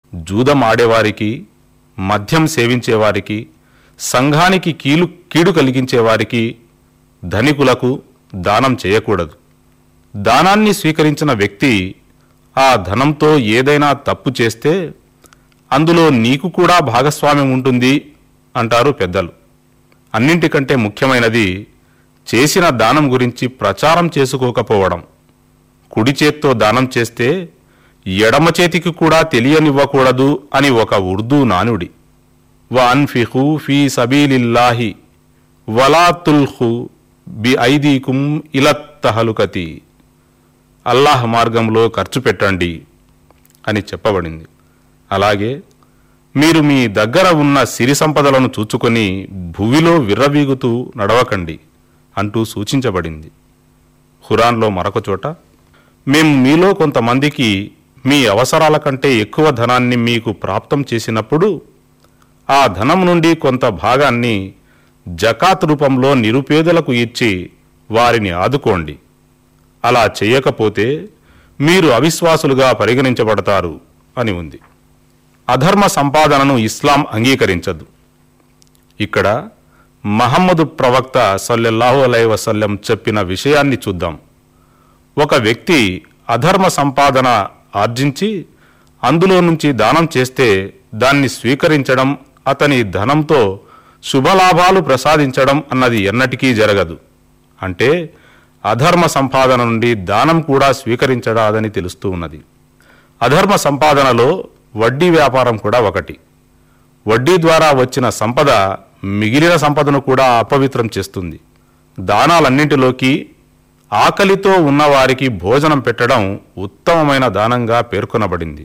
జూదం ఆడేవారికి మద్యం సేవించేవారికి సంఘానికి కీలు కీడు కలిగించేవారికి ధనికులకు దానం చేయకూడదు దానాన్ని స్వీకరించిన వ్యక్తి ఆ ధనంతో ఏదైనా తప్పు చేస్తే అందులో నీకు కూడా భాగస్వామ్యం ఉంటుంది అంటారు పెద్దలు అన్నింటికంటే ముఖ్యమైనది చేసిన దానం గురించి ప్రచారం చేసుకోకపోవడం కుడి చేత్తో దానం చేస్తే ఎడమ చేతికి కూడా తెలియనివ్వకూడదు అని ఒక ఉర్దూ నానుడి వ అన్ఫిహు ఫీ సబీలిల్లాహి వలా తుల్హు బి ఐదీకుం ఇలత్తహలుకతి అల్లాహ్ మార్గంలో ఖర్చు పెట్టండి అని చెప్పబడింది అలాగే మీరు మీ దగ్గర ఉన్న సిరి సంపదలను చూచుకొని భువిలో విర్రవీగుతూ నడవకండి అంటూ సూచించబడింది ఖురాన్లో మరొక చోట మేము మీలో కొంతమందికి మీ అవసరాల కంటే ఎక్కువ ధనాన్ని మీకు ప్రాప్తం చేసినప్పుడు ఆ ధనం నుండి కొంత భాగాన్ని జకాత్ రూపంలో నిరుపేదలకు ఇచ్చి వారిని ఆదుకోండి అలా చేయకపోతే మీరు అవిశ్వాసులుగా పరిగణించబడతారు అని ఉంది అధర్మ సంపాదనను ఇస్లాం అంగీకరించదు ఇక్కడ మహమ్మదు ప్రవక్త సల్లెల్లాహు అలై వసల్లెం చెప్పిన విషయాన్ని చూద్దాం ఒక వ్యక్తి అధర్మ సంపాదన ఆర్జించి అందులో నుంచి దానం చేస్తే దాన్ని స్వీకరించడం అతని ధనంతో శుభలాభాలు ప్రసాదించడం అన్నది ఎన్నటికీ జరగదు అంటే అధర్మ సంపాదన నుండి దానం కూడా స్వీకరించడాదని తెలుస్తూ ఉన్నది అధర్మ సంపాదనలో వడ్డీ వ్యాపారం కూడా ఒకటి వడ్డీ ద్వారా వచ్చిన సంపద మిగిలిన సంపదను కూడా అపవిత్రం చేస్తుంది దానాలన్నింటిలోకి ఆకలితో ఉన్నవారికి భోజనం పెట్టడం ఉత్తమమైన దానంగా పేర్కొనబడింది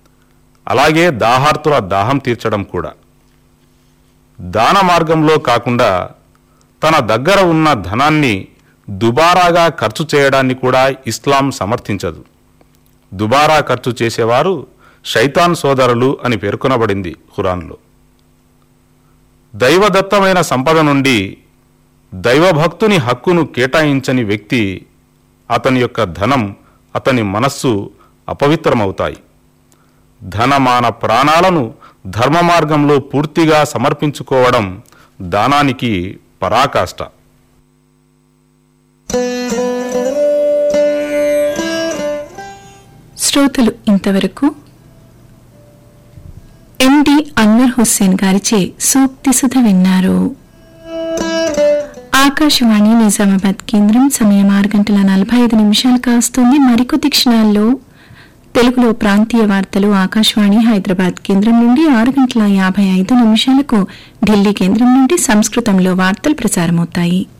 అలాగే దాహార్తుల దాహం తీర్చడం కూడా దాన మార్గంలో కాకుండా తన దగ్గర ఉన్న ధనాన్ని దుబారాగా ఖర్చు చేయడాన్ని కూడా ఇస్లాం సమర్థించదు దుబారా ఖర్చు చేసేవారు శైతాన్ సోదరులు అని పేర్కొనబడింది ఖురాన్లో దైవదత్తమైన సంపద నుండి దైవభక్తుని హక్కును కేటాయించని వ్యక్తి అతని యొక్క ధనం అతని మనస్సు అపవిత్రమవుతాయి ధనమాన ప్రాణాలను ధర్మ మార్గంలో పూర్తిగా సమర్పించుకోవడం దానానికి పరాకాష్ట శ్రోతలు ఇంతవరకు ఎండి అన్వర్ హుస్సేన్ గారిచే సూక్తి సుధ విన్నారు ఆకాశవాణి నిజామాబాద్ కేంద్రం సమయం ఆరు గంటల నలభై ఐదు నిమిషాలు కాస్తుంది మరికొద్ది క్షణాల్లో తెలుగులో ప్రాంతీయ వార్తలు ఆకాశవాణి హైదరాబాద్ కేంద్రం నుండి ఆరు గంటల యాభై ఐదు నిమిషాలకు ఢిల్లీ కేంద్రం నుండి సంస్కృతంలో వార్తలు ప్రసారమవుతాయి